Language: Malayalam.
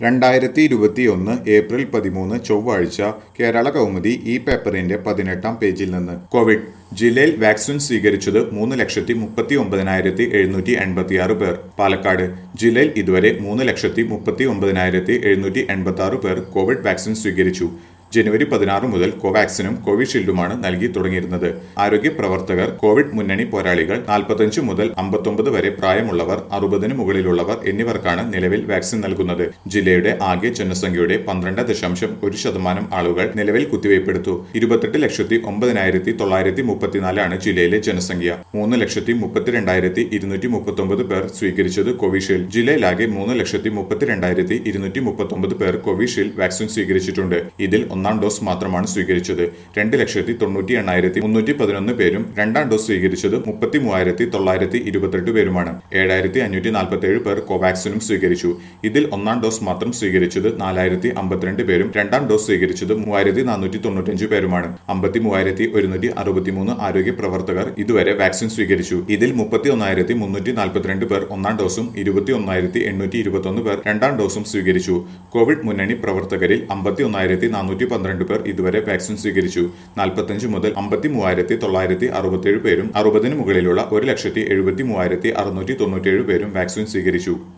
രണ്ടായിരത്തി ഇരുപത്തിയൊന്ന് ഏപ്രിൽ പതിമൂന്ന് ചൊവ്വാഴ്ച കേരള കൗമുദി ഈ പേപ്പറിന്റെ പതിനെട്ടാം പേജിൽ നിന്ന് കോവിഡ് ജില്ലയിൽ വാക്സിൻ സ്വീകരിച്ചത് മൂന്ന് ലക്ഷത്തി മുപ്പത്തി ഒമ്പതിനായിരത്തി എഴുന്നൂറ്റി എൺപത്തിയാറ് പേർ പാലക്കാട് ജില്ലയിൽ ഇതുവരെ മൂന്ന് ലക്ഷത്തി മുപ്പത്തി ഒമ്പതിനായിരത്തി എഴുന്നൂറ്റി എൺപത്തി ആറ് പേർ കോവിഡ് വാക്സിൻ സ്വീകരിച്ചു ജനുവരി പതിനാറ് മുതൽ കോവാക്സിനും കോവിഷീൽഡുമാണ് നൽകി തുടങ്ങിയിരുന്നത് ആരോഗ്യ പ്രവർത്തകർ കോവിഡ് മുന്നണി പോരാളികൾ നാൽപ്പത്തഞ്ച് മുതൽ അമ്പത്തൊമ്പത് വരെ പ്രായമുള്ളവർ അറുപതിന് മുകളിലുള്ളവർ എന്നിവർക്കാണ് നിലവിൽ വാക്സിൻ നൽകുന്നത് ജില്ലയുടെ ആകെ ജനസംഖ്യയുടെ പന്ത്രണ്ട് ദശാംശം ഒരു ശതമാനം ആളുകൾ നിലവിൽ കുത്തിവയ്പ്പെടുത്തു ഇരുപത്തെട്ട് ലക്ഷത്തി ഒമ്പതിനായിരത്തി തൊള്ളായിരത്തി മുപ്പത്തിനാലാണ് ജില്ലയിലെ ജനസംഖ്യ മൂന്ന് ലക്ഷത്തി മുപ്പത്തിരണ്ടായിരത്തി ഇരുന്നൂറ്റി മുപ്പത്തൊമ്പത് പേർ സ്വീകരിച്ചത് കോവിഷീൽഡ് ജില്ലയിലാകെ മൂന്ന് ലക്ഷത്തി മുപ്പത്തിരണ്ടായിരത്തി ഇരുന്നൂറ്റി മുപ്പത്തൊമ്പത് പേർ കോവിഷീൽഡ് വാക്സിൻ സ്വീകരിച്ചിട്ടുണ്ട് ഇതിൽ ഒന്നാം ഡോസ് മാത്രമാണ് സ്വീകരിച്ചത് രണ്ട് ലക്ഷത്തി തൊണ്ണൂറ്റി എണ്ണായിരത്തി മുന്നൂറ്റി പതിനൊന്ന് പേരും രണ്ടാം ഡോസ് സ്വീകരിച്ചത് മുപ്പത്തി മൂവായിരത്തി തൊള്ളായിരത്തി ഇരുപത്തെട്ട് പേരുമാണ് ഏഴായിരത്തി അഞ്ഞൂറ്റി നാൽപ്പത്തി ഏഴ് പേർ കോവാക്സിനും സ്വീകരിച്ചു ഇതിൽ ഒന്നാം ഡോസ് മാത്രം സ്വീകരിച്ചത് നാലായിരത്തി അമ്പത്തിരണ്ട് പേരും രണ്ടാം ഡോസ് സ്വീകരിച്ചത് മൂവായിരത്തി നാനൂറ്റി തൊണ്ണൂറ്റഞ്ച് പേരുമാണ് അമ്പത്തി മൂവായിരത്തി ഒരുന്നൂറ്റി അറുപത്തിമൂന്ന് ആരോഗ്യ പ്രവർത്തകർ ഇതുവരെ വാക്സിൻ സ്വീകരിച്ചു ഇതിൽ മുപ്പത്തി ഒന്നായിരത്തി മുന്നൂറ്റി നാൽപ്പത്തിരണ്ട് പേർ ഒന്നാം ഡോസും ഇരുപത്തി ഒന്നായിരത്തി എണ്ണൂറ്റി ഇരുപത്തൊന്ന് പേർ രണ്ടാം ഡോസും സ്വീകരിച്ചു കോവിഡ് മുന്നണി പ്രവർത്തകരിൽ അമ്പത്തി ഒന്നായിരത്തി നാനൂറ്റി പന്ത്രണ്ട് പേർ ഇതുവരെ വാക്സിൻ സ്വീകരിച്ചു നാൽപ്പത്തഞ്ച് മുതൽ അമ്പത്തി മൂവായിരത്തി തൊള്ളായിരത്തി അറുപത്തിയേഴ് പേരും അറുപതിന് മുകളിലുള്ള ഒരു ലക്ഷത്തി എഴുപത്തി മൂവായിരത്തി അറുന്നൂറ്റി തൊണ്ണൂറ്റിയേഴ് പേരും വാക്സിൻ സ്വീകരിച്ചു